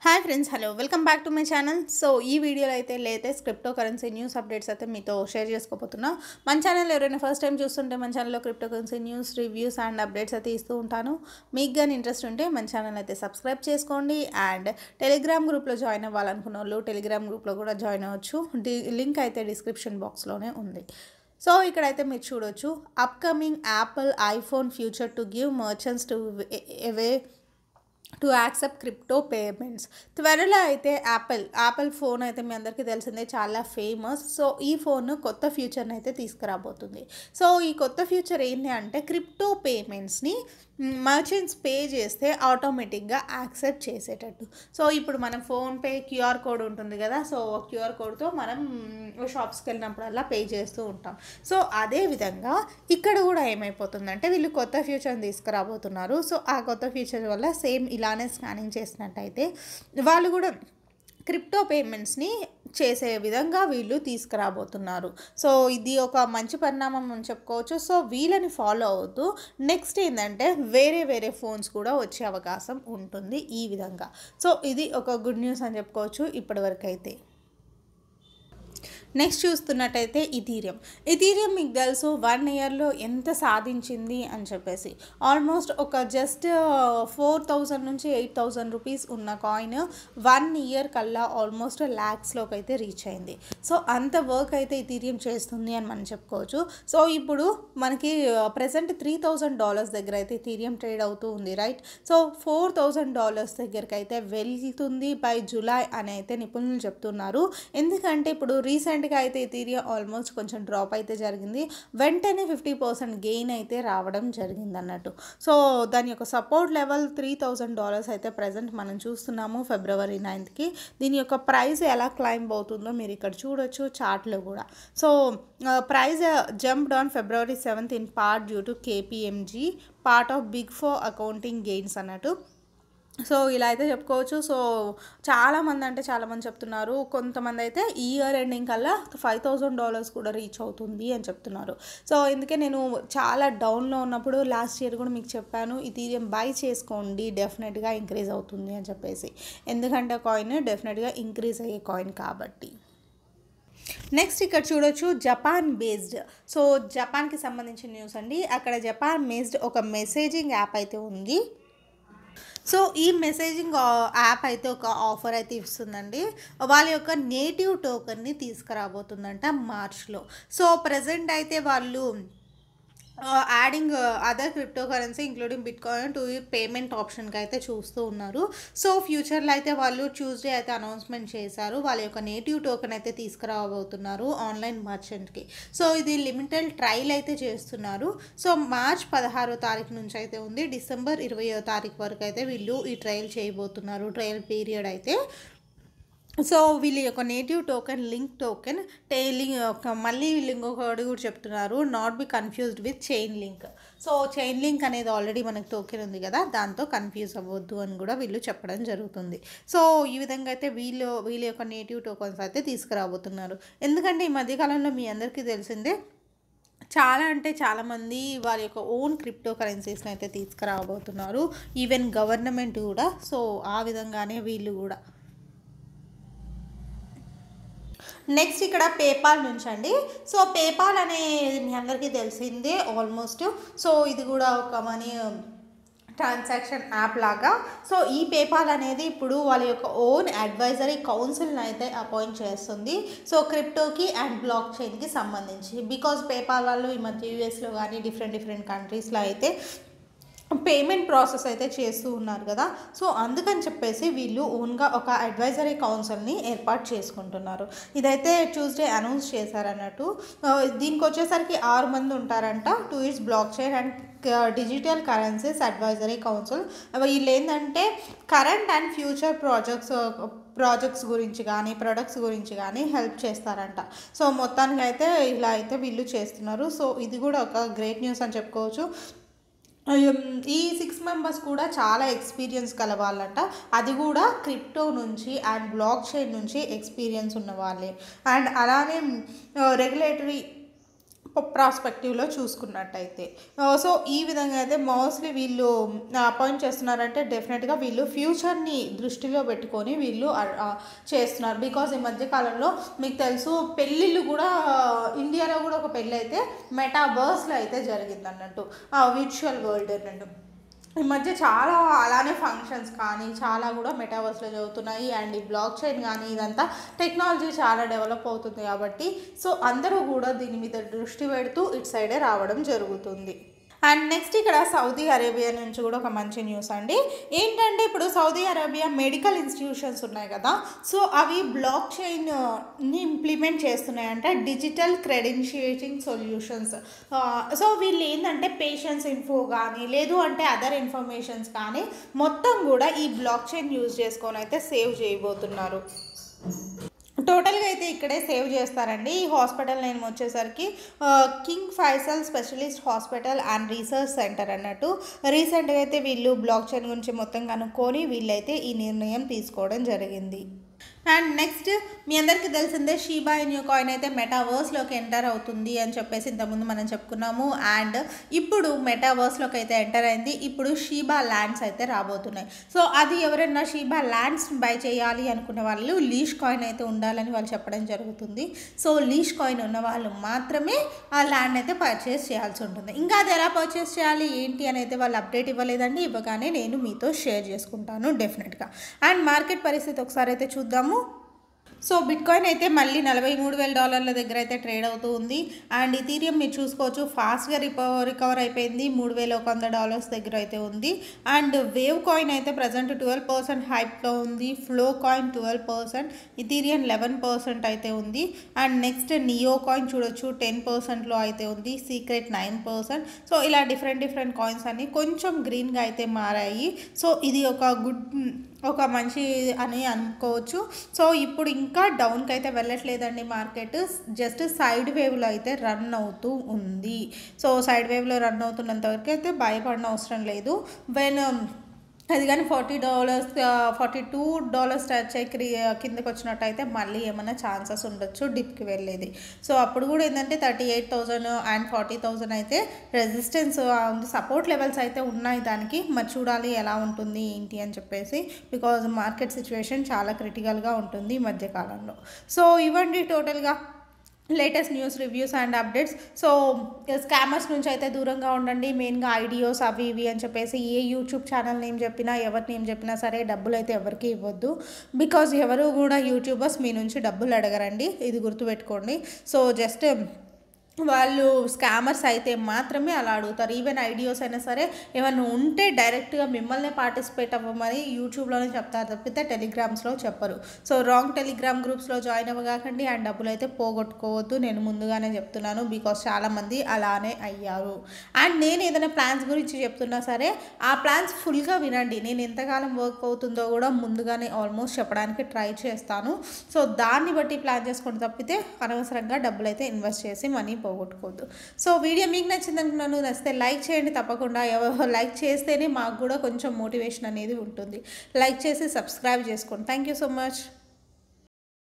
hi friends hello welcome back to my channel so ఈ వీడియోలో అయితే latest cryptocurrency news updates అయితే మీతో షేర్ చేసుకోబోతున్నా మన ఛానల్ ఎవరైనా ఫస్ట్ టైం చూస్తుంటే మన ఛానల్లో cryptocurrency news reviews and updates అయితే ఇస్తూ ఉంటాను మీకు కానీ ఇంట్రెస్ట్ ఉంటే మన ఛానల్ అయితే సబ్స్క్రైబ్ చేసుకోండి అండ్ టెలిగ్రామ్ గ్రూప్లో జాయిన్ అవ్వాలనుకున్న వాళ్ళు టెలిగ్రామ్ గ్రూప్లో కూడా జాయిన్ అవ్వచ్చు డి లింక్ అయితే డిస్క్రిప్షన్ బాక్స్లోనే ఉంది సో ఇక్కడైతే మీరు చూడొచ్చు upcoming Apple iPhone future to give merchants to away to accept crypto payments త్వరలో అయితే యాపిల్ యాపిల్ ఫోన్ అయితే మీ అందరికీ తెలిసిందే చాలా ఫేమస్ సో ఈ ఫోన్ కొత్త ఫ్యూచర్ని అయితే తీసుకురాబోతుంది సో ఈ కొత్త ఫ్యూచర్ ఏంటి అంటే క్రిప్టో పేమెంట్స్ని మర్చెంట్స్ పే చేస్తే ఆటోమేటిక్గా యాక్సెప్ట్ చేసేటట్టు సో ఇప్పుడు మనం ఫోన్పే క్యూఆర్ కోడ్ ఉంటుంది కదా సో క్యూఆర్ కోడ్తో మనం షాప్స్కి వెళ్ళినప్పుడల్లా పే చేస్తూ ఉంటాం సో అదే విధంగా ఇక్కడ కూడా ఏమైపోతుందంటే వీళ్ళు కొత్త ఫ్యూచర్ని తీసుకురాబోతున్నారు సో ఆ కొత్త ఫ్యూచర్ వల్ల సేమ్ ఇలానే స్కానింగ్ చేసినట్టయితే వాళ్ళు కూడా క్రిప్టో పేమెంట్స్ని చేసే విధంగా వీళ్ళు తీసుకురాబోతున్నారు సో ఇది ఒక మంచి పరిణామం అని చెప్పుకోవచ్చు సో వీళ్ళని ఫాలో అవుతూ నెక్స్ట్ ఏంటంటే వేరే వేరే ఫోన్స్ కూడా వచ్చే అవకాశం ఉంటుంది ఈ విధంగా సో ఇది ఒక గుడ్ న్యూస్ అని చెప్పుకోవచ్చు ఇప్పటివరకు అయితే నెక్స్ట్ చూస్తున్నట్టయితే ఇథీరియం ఇథీరియం మీకు తెలుసు వన్ ఇయర్లో ఎంత సాధించింది అని చెప్పేసి ఆల్మోస్ట్ ఒక జస్ట్ ఫోర్ థౌజండ్ నుంచి ఎయిట్ థౌజండ్ రూపీస్ ఉన్న కాయిన్ వన్ ఇయర్ కల్లా ఆల్మోస్ట్ ల్యాక్స్లోకి అయితే రీచ్ అయింది సో అంత వర్క్ అయితే ఇథీరియం చేస్తుంది అని మనం చెప్పుకోవచ్చు సో ఇప్పుడు మనకి ప్రజెంట్ త్రీ థౌజండ్ డాలర్స్ దగ్గర అయితే ఇథీరియం ట్రేడ్ అవుతూ ఉంది right so four thousand dollars దగ్గరికి అయితే వెళ్తుంది బై జూలై అని అయితే నిపుణులు చెప్తున్నారు ఎందుకంటే ఇప్పుడు రీసెంట్ రీసెంట్గా అయితే ఇథీరియా ఆల్మోస్ట్ కొంచెం డ్రాప్ అయితే జరిగింది వెంటనే ఫిఫ్టీ పర్సెంట్ గెయిన్ అయితే రావడం జరిగింది అన్నట్టు సో దాని యొక్క support level three thousand dollars అయితే ప్రజెంట్ మనం చూస్తున్నాము ఫిబ్రవరి నైన్త్కి దీని యొక్క ప్రైస్ ఎలా క్లైంబ్ అవుతుందో మీరు ఇక్కడ చూడొచ్చు చార్ట్లో కూడా so price jumped on February seventh in part due to KPMG part of big four accounting gains అన్నట్టు సో ఇలా అయితే చెప్పుకోవచ్చు సో చాలామంది అంటే చాలామంది చెప్తున్నారు కొంతమంది అయితే ఈ ఇయర్ ఎండింగ్ కల్లా ఫైవ్ థౌజండ్ డాలర్స్ కూడా రీచ్ అవుతుంది అని చెప్తున్నారు సో ఎందుకే నేను చాలా డౌన్లో ఉన్నప్పుడు లాస్ట్ ఇయర్ కూడా మీకు చెప్పాను ఇథీరియం బై చేసుకోండి డెఫినెట్గా ఇంక్రీజ్ అవుతుంది అని చెప్పేసి ఎందుకంటే కాయిన్ డెఫినెట్గా ఇంక్రీజ్ అయ్యే కాయిన్ కాబట్టి నెక్స్ట్ ఇక్కడ చూడొచ్చు జపాన్ బేస్డ్ సో జపాన్కి సంబంధించిన న్యూస్ అండి అక్కడ జపాన్ బేస్డ్ ఒక మెసేజింగ్ యాప్ అయితే ఉంది సో ఈ మెసేజింగ్ యాప్ అయితే ఒక ఆఫర్ అయితే ఇస్తుందండి వాళ్ళ యొక్క నేటివ్ టోకన్ని తీసుకురాబోతుందంట మార్చ్లో సో ప్రజెంట్ అయితే వాళ్ళు adding other cryptocurrency including bitcoin to payment ఆప్షన్కి అయితే చూస్తూ ఉన్నారు సో ఫ్యూచర్లో అయితే వాళ్ళు ట్యూస్డే అయితే అనౌన్స్మెంట్ చేశారు వాళ్ళ యొక్క నేటివ్ టోకెన్ అయితే తీసుకురాబోతున్నారు ఆన్లైన్ మర్చెంట్కి సో ఇది లిమిటెడ్ ట్రయల్ అయితే చేస్తున్నారు సో మార్చ్ పదహారో తారీఖు నుంచి అయితే ఉంది డిసెంబర్ ఇరవయో తారీఖు వరకు అయితే వీళ్ళు ఈ ట్రయల్ చేయబోతున్నారు ట్రయల్ పీరియడ్ అయితే సో వీళ్ళ యొక్క నేటివ్ టోకెన్ లింక్ టోకెన్ టైలింగ్ ఒక మళ్ళీ వీళ్ళు ఇంకొకటి కూడా చెప్తున్నారు not be confused with Chainlink so Chainlink అనేది ఆల్రెడీ మనకు టోకెన్ ఉంది కదా దాంతో కన్ఫ్యూజ్ అవ్వద్దు అని కూడా వీళ్ళు చెప్పడం జరుగుతుంది సో ఈ విధంగా అయితే వీళ్ళు వీళ్ళ యొక్క నేటివ్ టోకెన్స్ అయితే తీసుకురాబోతున్నారు ఎందుకంటే ఈ మధ్యకాలంలో మీ అందరికీ తెలిసిందే చాలా అంటే చాలామంది వారి యొక్క ఓన్ క్రిప్టో కరెన్సీస్ని అయితే తీసుకురాబోతున్నారు ఈవెన్ గవర్నమెంట్ కూడా సో ఆ విధంగానే వీళ్ళు కూడా నెక్స్ట్ ఇక్కడ పేపాల్ నుంచి అండి సో పేపాల్ అనేది మీ అందరికీ తెలిసిందే ఆల్మోస్ట్ సో ఇది కూడా ఒక మనీ ట్రాన్సాక్షన్ యాప్ లాగా సో ఈ పేపాల్ అనేది ఇప్పుడు వాళ్ళ యొక్క ఓన్ అడ్వైజరీ కౌన్సిల్ని అయితే అపాయింట్ చేస్తుంది సో క్రిప్టోకి అండ్ బ్లాక్ చైన్కి సంబంధించి బికాజ్ పేపాల్ వాళ్ళు ఈ మధ్య యూఎస్లో కానీ డిఫరెంట్ డిఫరెంట్ కంట్రీస్లో అయితే పేమెంట్ ప్రాసెస్ అయితే చేస్తూ ఉన్నారు కదా సో అందుకని చెప్పేసి వీళ్ళు ఓన్గా ఒక అడ్వైజరీ కౌన్సిల్ని ఏర్పాటు చేసుకుంటున్నారు ఇదైతే ట్యూస్డే అనౌన్స్ చేశారన్నట్టు దీనికి వచ్చేసరికి ఆరు మంది ఉంటారంట two years blockchain and digital currencies advisory council వీళ్ళు ఏంటంటే current and future projects projects గురించి కానీ ప్రొడక్ట్స్ గురించి కానీ హెల్ప్ చేస్తారంట సో మొత్తానికి అయితే ఇలా అయితే వీళ్ళు చేస్తున్నారు సో ఇది కూడా ఒక గ్రేట్ న్యూస్ అని చెప్పుకోవచ్చు ఈ సిక్స్ మెంబర్స్ కూడా చాలా ఎక్స్పీరియన్స్ గల వాళ్ళంట అది కూడా క్రిప్టో నుంచి అండ్ బ్లాక్ చైన్ నుంచి ఎక్స్పీరియన్స్ ఉన్న వాళ్ళే అండ్ అలానే రెగ్యులేటరీ ప్రాస్పెక్టివ్లో చూసుకున్నట్టయితే సో ఈ విధంగా అయితే మోస్ట్లీ వీళ్ళు అపాయింట్ చేస్తున్నారంటే డెఫినెట్గా వీళ్ళు ఫ్యూచర్ని దృష్టిలో పెట్టుకొని వీళ్ళు ఆ- ఆ చేస్తున్నారు బికాజ్ ఈ మధ్య కాలంలో మీకు తెలుసు పెళ్ళిళ్ళు కూడా ఇండియాలో కూడా ఒక పెళ్ళి అయితే మెటాబర్స్లో అయితే జరిగింది అన్నట్టు విర్చువల్ వరల్డ్ అన్నట్టు ఈ మధ్య చాలా అలానే ఫంక్షన్స్ కానీ చాలా కూడా మెటావర్స్లో జరుగుతున్నాయి అండ్ ఈ బ్లాక్ చైన్ కానీ ఇదంతా టెక్నాలజీ చాలా డెవలప్ అవుతుంది కాబట్టి సో అందరూ కూడా దీని మీద దృష్టి పెడుతూ ఇటు సైడే రావడం జరుగుతుంది అండ్ నెక్స్ట్ ఇక్కడ సౌదీ అరేబియా నుంచి కూడా ఒక మంచి న్యూస్ అండి ఏంటంటే ఇప్పుడు సౌదీ అరేబియా మెడికల్ ఇన్స్టిట్యూషన్స్ ఉన్నాయి కదా సో అవి బ్లాక్ చైన్ని ఇంప్లిమెంట్ చేస్తున్నాయంట డిజిటల్ క్రెడెన్షియేటింగ్ సొల్యూషన్స్ సో వీళ్ళు ఏంటంటే పేషెంట్స్ ఇన్ఫో కానీ లేదు అంటే అదర్ ఇన్ఫర్మేషన్స్ కానీ మొత్తం కూడా ఈ బ్లాక్ చైన్ యూజ్ చేసుకొని అయితే సేవ్ చేయబోతున్నారు టోటల్గా అయితే ఇక్కడే సేవ్ చేస్తారండి ఈ హాస్పిటల్ నేమ్ వచ్చేసరికి ఆ, King Faisal specialist hospital and research centre అన్నట్టు రీసెంట్గా అయితే వీళ్ళు బ్లాక్ చైన్ గురించి మొత్తం కనుక్కొని వీళ్ళైతే ఈ నిర్ణయం తీసుకోవడం జరిగింది అండ్ నెక్స్ట్ మీ అందరికీ తెలిసిందే షీబా న్యూ కాయిన్ అయితే మెటావర్స్లోకి ఎంటర్ అవుతుంది అని చెప్పేసి ఇంతకుముందు మనం చెప్పుకున్నాము అండ్ ఇప్పుడు మెటావర్స్లోకి అయితే ఎంటర్ అయింది ఇప్పుడు షీబా ల్యాండ్స్ అయితే రాబోతున్నాయి సో అది ఎవరైనా షీబా ల్యాండ్స్ బై చేయాలి అనుకునే వాళ్ళు లీష్ కాయిన్ అయితే ఉండాలని వాళ్ళు చెప్పడం జరుగుతుంది సో లీష్ కాయిన్ ఉన్న వాళ్ళు మాత్రమే ఆ ల్యాండ్ అయితే పర్చేస్ చేయాల్సి ఉంటుంది ఇంకా అది ఎలా పర్చేస్ చేయాలి ఏంటి అని అయితే వాళ్ళు అప్డేట్ ఇవ్వలేదండి ఇవ్వగానే నేను మీతో షేర్ చేసుకుంటాను డెఫినెట్గా అండ్ మార్కెట్ పరిస్థితి ఒకసారి అయితే చూద్దాము సో బిట్ కాయిన్ అయితే మళ్ళీ నలభై మూడు వేల డాలర్ల దగ్గర అయితే ట్రేడ్ అవుతూ ఉంది అండ్ ఇథీరియం మీరు చూసుకోవచ్చు ఫాస్ట్గా రిపో రికవర్ అయిపోయింది మూడు వేల ఒక వంద డాలర్స్ దగ్గర అయితే ఉంది అండ్ వేవ్ కాయిన్ అయితే ప్రజెంట్ ట్వెల్వ్ పర్సెంట్ హైప్లో ఉంది Flow coin twelve percent Ethereum eleven percent అయితే ఉంది అండ్ నెక్స్ట్ నియో కాయిన్ చూడొచ్చు టెన్ పర్సెంట్లో అయితే ఉంది సీక్రెట్ నైన్ పర్సెంట్ సో ఇలా డిఫరెంట్ డిఫరెంట్ కాయిన్స్ అన్ని కొంచెం గ్రీన్గా అయితే మారాయి సో ఇది ఒక గుడ్ ఒక మంచి అని అనుకోవచ్చు సో ఇప్పుడు ఇంకా డౌన్కి అయితే వెళ్ళట్లేదండి మార్కెట్ జస్ట్ సైడ్ వేవ్లో అయితే రన్ అవుతూ ఉంది సో సైడ్ వేవ్లో రన్ అవుతున్నంత వరకు అయితే భయపడిన అవసరం లేదు వెన్ అది కానీ forty dollars forty two dollars touch అయ్యి క్రి కిందకి వచ్చినట్టయితే మళ్ళీ ఏమైనా ఛాన్సెస్ ఉండొచ్చు డిప్కి వెళ్ళేది సో అప్పుడు కూడా ఏంటంటే thirty eight thousand and forty thousand అయితే రెసిస్టెన్స్ ఉంది సపోర్ట్ లెవెల్స్ అయితే ఉన్నాయి దానికి మరి చూడాలి ఎలా ఉంటుంది ఏంటి అని చెప్పేసి బికాజ్ మార్కెట్ సిచ్యువేషన్ చాలా క్రిటికల్గా ఉంటుంది ఈ మధ్యకాలంలో సో ఇవ్వండి టోటల్గా latest news reviews and updates so scammers నుంచి అయితే దూరంగా ఉండండి మెయిన్గా ఐడియోస్ అవి ఇవి అని చెప్పేసి ఏ యూట్యూబ్ ఛానల్ నేమ్ చెప్పినా ఎవరి నేమ్ చెప్పినా సరే డబ్బులు అయితే ఎవరికి ఇవ్వద్దు బికాజ్ ఎవరు కూడా యూట్యూబర్స్ మీ నుంచి డబ్బులు అడగరండి ఇది గుర్తుపెట్టుకోండి సో జస్ట్ వాళ్ళు స్కామర్స్ అయితే మాత్రమే అలా అడుగుతారు ఈవెన్ ఐడియోస్ అయినా సరే ఏమైనా ఉంటే డైరెక్ట్గా మిమ్మల్ని పార్టిసిపేట్ అవ్వమని యూట్యూబ్లోనే చెప్తారు తప్పితే టెలిగ్రామ్స్లో చెప్పరు సో రాంగ్ టెలిగ్రామ్ గ్రూప్స్లో జాయిన్ అవ్వగాకండి అండ్ డబ్బులు అయితే పోగొట్టుకోవద్దు నేను ముందుగానే చెప్తున్నాను బికాస్ చాలామంది అలానే అయ్యారు అండ్ నేను ఏదైనా ప్లాన్స్ గురించి చెప్తున్నా సరే ఆ ప్లాన్స్ ఫుల్గా వినండి నేను ఎంతకాలం వర్క్ అవుతుందో కూడా ముందుగానే ఆల్మోస్ట్ చెప్పడానికి ట్రై చేస్తాను సో దాన్ని బట్టి ప్లాన్ చేసుకొని తప్పితే అనవసరంగా డబ్బులు అయితే ఇన్వెస్ట్ చేసి మనీ పోగొట్టుకోవద్దు సో వీడియో మీకు నచ్చింది అనుకున్నాను నచ్చితే లైక్ చేయండి తప్పకుండా ఎవరు లైక్ చేస్తేనే మాకు కూడా కొంచెం మోటివేషన్ అనేది ఉంటుంది లైక్ చేసి సబ్స్క్రైబ్ చేసుకోండి థ్యాంక్ యూ సో మచ్